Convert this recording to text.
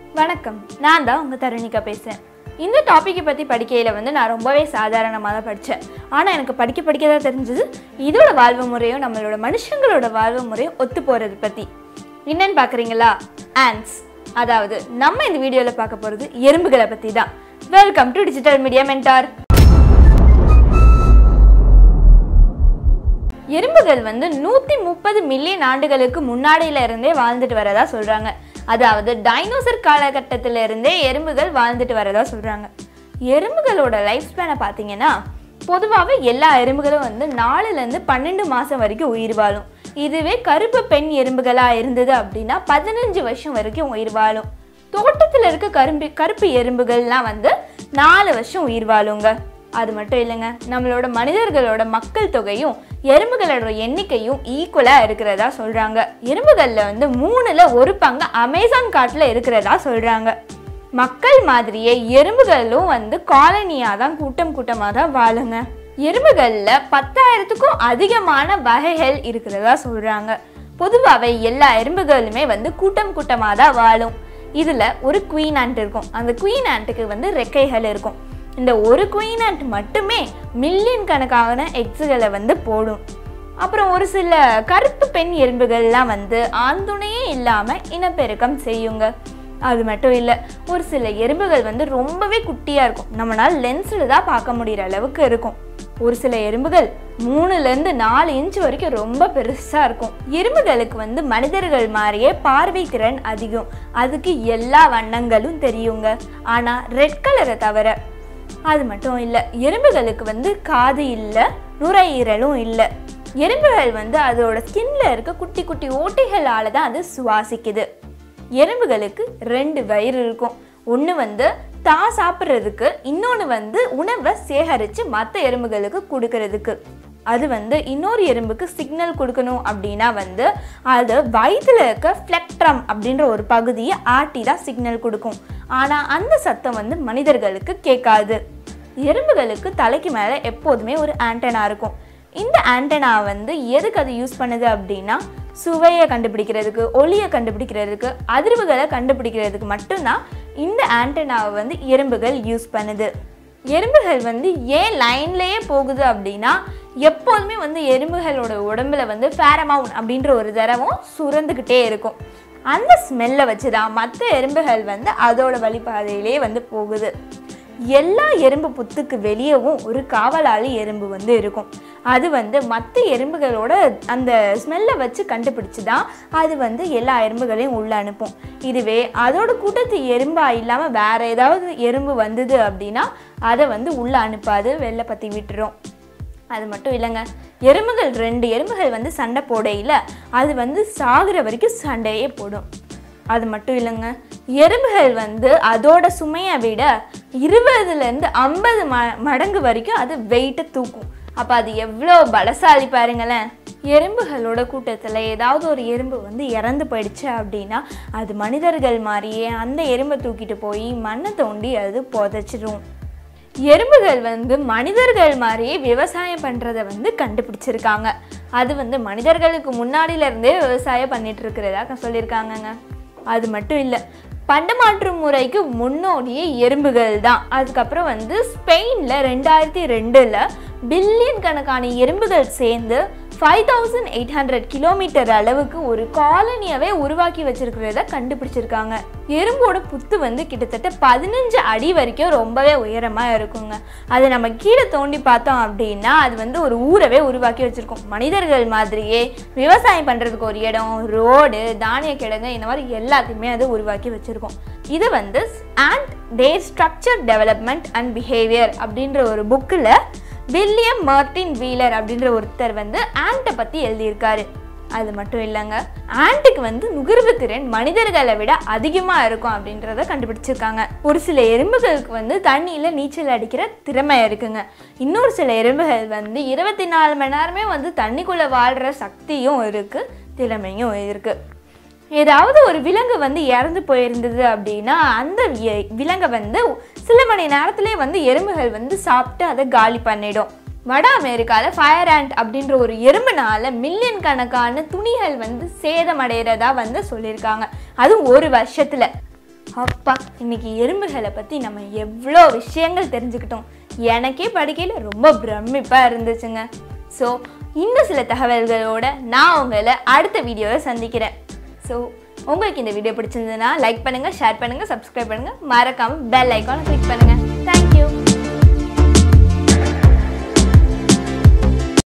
வணக்கம் நான் தான் உங்கள் தருணிகா பேசுகிறேன் இந்த டாப்பிக்கை பற்றி படிக்கையில் வந்து நான் ரொம்பவே சாதாரணமாக தான் படித்தேன் ஆனால் எனக்கு படிக்க படிக்க தான் தெரிஞ்சது இதோட வாழ்வு முறையும் நம்மளோட மனுஷங்களோட வாழ்வு முறையும் ஒத்து போகிறது பற்றி என்னன்னு பார்க்குறீங்களா ஆன்ஸ் அதாவது நம்ம இந்த வீடியோவில் பார்க்க போகிறது எறும்புகளை பற்றி தான் welcome to digital media mentor எறும்புகள் வந்து நூற்றி முப்பது மில்லியன் ஆண்டுகளுக்கு முன்னாடியில இருந்தே வாழ்ந்துட்டு வரதா சொல்கிறாங்க அதாவது டைனோசர் காலகட்டத்தில இருந்தே எறும்புகள் வாழ்ந்துட்டு வரதா சொல்கிறாங்க எறும்புகளோட லைஃப் ஸ்பேனை பார்த்தீங்கன்னா பொதுவாகவே எல்லா எறும்புகளும் வந்து நாலுலேருந்து பன்னெண்டு மாதம் வரைக்கும் உயிர் வாழும் இதுவே கருப்பு பெண் எறும்புகளாக இருந்தது அப்படின்னா பதினஞ்சு வருஷம் வரைக்கும் உயிர் வாழும் தோட்டத்தில் இருக்க கரும்பு கருப்பு எறும்புகள்லாம் வந்து நாலு வருஷம் உயிர் வாழுங்க அது மட்டும் இல்லைங்க நம்மளோட மனிதர்களோட மக்கள் தொகையும் எறும்புகளோட எண்ணிக்கையும் ஈக்குவலாக இருக்கிறதா சொல்கிறாங்க எறும்புகளில் வந்து மூணில் ஒரு பங்கு அமேசான் காட்டில் இருக்கிறதா சொல்கிறாங்க மக்கள் மாதிரியே எறும்புகளும் வந்து காலனியாக தான் கூட்டம் கூட்டமாக தான் வாழுங்க எறும்புகளில் பத்தாயிரத்துக்கும் அதிகமான வகைகள் இருக்கிறதா சொல்கிறாங்க பொதுவாகவே எல்லா எறும்புகளுமே வந்து கூட்டம் கூட்டமாக தான் வாழும் இதில் ஒரு குயின் ஆண்ட் இருக்கும் அந்த குயின் ஆண்ட்டுக்கு வந்து ரெக்கைகள் இருக்கும் இந்த ஒரு குயின் ஆண்ட் மட்டுமே மில்லியன் கணக்கான எக்ஸுகளை வந்து போடும் அப்புறம் ஒரு சில கருப்பு பெண் எறும்புகள்லாம் வந்து ஆந்துணையே இல்லாமல் இனப்பெருக்கம் செய்யுங்க அது மட்டும் இல்லை ஒரு சில எறும்புகள் வந்து ரொம்பவே குட்டியாக இருக்கும் நம்மளால் லென்ஸில் தான் பார்க்க முடிகிற அளவுக்கு இருக்கும் ஒரு சில எறும்புகள் மூணுலேருந்து நாலு இன்ச் வரைக்கும் ரொம்ப பெருசாக இருக்கும் எறும்புகளுக்கு வந்து மனிதர்கள் மாதிரியே பார்வை திறன் அதிகம் அதுக்கு எல்லா வண்ணங்களும் தெரியுங்க ஆனால் ரெட் கலரை தவிர அது மட்டும் இல்லை எறும்புகளுக்கு வந்து காது இல்லை நுரையீரலும் இல்லை எறும்புகள் வந்து அதோட ஸ்கின்ல இருக்க குட்டி குட்டி ஓட்டைகளால் தான் அது சுவாசிக்குது எறும்புகளுக்கு ரெண்டு வயிறு இருக்கும் ஒன்று வந்து தான் சாப்பிட்றதுக்கு இன்னொன்று வந்து உணவை சேகரித்து மற்ற எறும்புகளுக்கு கொடுக்கறதுக்கு அது வந்து இன்னொரு எறும்புக்கு சிக்னல் கொடுக்கணும் அப்படின்னா வந்து அது வயிற்றுல இருக்க ஃப்ளெக்ட்ரம் அப்படின்ற ஒரு பகுதியை ஆட்டி தான் சிக்னல் கொடுக்கும் ஆனால் அந்த சத்தம் வந்து மனிதர்களுக்கு கேட்காது எறும்புகளுக்கு தலைக்கு மேலே எப்போதுமே ஒரு ஆண்டனா இருக்கும் இந்த ஆண்டனா வந்து எதுக்கு அது யூஸ் பண்ணுது அப்படின்னா சுவையை கண்டுபிடிக்கிறதுக்கு ஒளியை கண்டுபிடிக்கிறதுக்கு அதிர்வுகளை கண்டுபிடிக்கிறதுக்கு மட்டும்தான் இந்த ஆண்டனாவை வந்து எறும்புகள் யூஸ் பண்ணுது எறும்புகள் வந்து ஏன் லைன்லேயே போகுது அப்படின்னா எப்போதுமே வந்து எறும்புகளோட உடம்புல வந்து ஃபேரமவுன் அப்படின்ற ஒரு திரவம் சுரந்துக்கிட்டே இருக்கும் அந்த ஸ்மெல்லை வச்சு தான் மற்ற எறும்புகள் வந்து அதோட வழிபாதையிலே வந்து போகுது எல்லா எறும்பு புத்துக்கு வெளியவும் ஒரு காவலாளி எறும்பு வந்து இருக்கும் அது வந்து மற்ற எறும்புகளோட அந்த ஸ்மெல்லை வச்சு கண்டுபிடிச்சு தான் அது வந்து எல்லா எறும்புகளையும் உள்ள அனுப்பும் இதுவே அதோட கூட்டத்து எறும்பா இல்லாமல் வேற ஏதாவது எறும்பு வந்தது அப்படின்னா அதை வந்து உள்ள அனுப்பாது வெளில பற்றி விட்டுரும் அது மட்டும் இல்லைங்க எறும்புகள் ரெண்டு எறும்புகள் வந்து சண்டை போடையில் அது வந்து சாகுற வரைக்கும் சண்டையே போடும் அது மட்டும் இல்லைங்க எறும்புகள் வந்து அதோட சுமையை விட இருபதுலேருந்து ஐம்பது ம மடங்கு வரைக்கும் அது வெயிட்டை தூக்கும் அப்போ அது எவ்வளோ பலசாலி பாருங்களேன் எறும்புகளோட கூட்டத்தில் ஏதாவது ஒரு எறும்பு வந்து இறந்து போயிடுச்சு அப்படின்னா அது மனிதர்கள் மாதிரியே அந்த எறும்பை தூக்கிட்டு போய் மண்ணை தோண்டி அது புதைச்சிடும் எறும்புகள் வந்து மனிதர்கள் மாதிரியே விவசாயம் பண்ணுறதை வந்து கண்டுபிடிச்சிருக்காங்க அது வந்து மனிதர்களுக்கு முன்னாடியில இருந்தே விவசாயம் பண்ணிட்டு இருக்கிறதா சொல்லியிருக்காங்கங்க அது மட்டும் இல்லை பண்டமாற்று முறைக்கு முன்னோடியே எறும்புகள் தான் அதுக்கப்புறம் வந்து ஸ்பெயினில் ரெண்டாயிரத்தி ரெண்டில் பில்லியன் கணக்கான எறும்புகள் சேர்ந்து five thousand eight hundred kilometre அளவுக்கு ஒரு காலனியாவே உருவாக்கி வச்சிருக்கிறத கண்டுபிடிச்சிருக்காங்க எறும்போட புத்து வந்து கிட்டத்தட்ட பதினஞ்சு அடி வரைக்கும் ரொம்பவே உயரமாக இருக்குங்க அதை நம்ம கீழே தோண்டி பார்த்தோம் அப்படின்னா அது வந்து ஒரு ஊரவே உருவாக்கி வச்சிருக்கோம் மனிதர்கள் மாதிரியே விவசாயம் பண்ணுறதுக்கு ஒரு இடம் ரோடு தானிய கிழங்கு இந்த மாதிரி எல்லாத்தையுமே அது உருவாக்கி வச்சிருக்கோம் இது வந்து and their structure development and behaviour அப்படின்ற ஒரு புக்கில் வில்லியம் மார்டின் வீலர் அப்படின்ற ஒருத்தர் வந்து ஆண்ட்டை பற்றி எழுதியிருக்காரு அது மட்டும் இல்லைங்க ஆண்ட்டுக்கு வந்து நுகர்வு திறன் மனிதர்களை விட அதிகமாக இருக்கும் அப்படின்றத கண்டுபிடிச்சிருக்காங்க ஒரு சில எறும்புகளுக்கு வந்து தண்ணியில் நீச்சல் அடிக்கிற திறமை இருக்குங்க இன்னொரு சில எறும்புகள் வந்து இருபத்தி நாலு மணி நேரமே வந்து தண்ணிக்குள்ளே வாழ்கிற சக்தியும் இருக்குது திறமையும் இருக்குது ஏதாவது ஒரு விலங்கு வந்து இறந்து போயிருந்தது அப்படின்னா அந்த வி- விலங்கை வந்து சில மணி நேரத்திலே வந்து எறும்புகள் வந்து சாப்பிட்டு அதை காலி பண்ணிடும் வட அமெரிக்காவில் ஃபயர் ஆண்ட் அப்படின்ற ஒரு எறும்புனால மில்லியன் கணக்கான துணிகள் வந்து சேதமடைகிறதா வந்து சொல்லியிருக்காங்க அது ஒரு வருஷத்தில் அப்பா இன்னைக்கு எறும்புகளை பற்றி நம்ம எவ்வளோ விஷயங்கள் தெரிஞ்சுக்கிட்டோம் எனக்கே படிக்கையில் ரொம்ப பிரமிப்பாக இருந்துச்சுங்க ஸோ இன்னும் சில தகவல்களோட நான் உங்களை அடுத்த வீடியோவை சந்திக்கிறேன் ஸோ உங்களுக்கு இந்த வீடியோ பிடிச்சிருந்ததுன்னா லைக் பண்ணுங்கள் ஷேர் பண்ணுங்கள் சப்ஸ்கிரைப் பண்ணுங்கள் மறக்காமல் பெல் ஐக்கானை கிளிக் பண்ணுங்கள்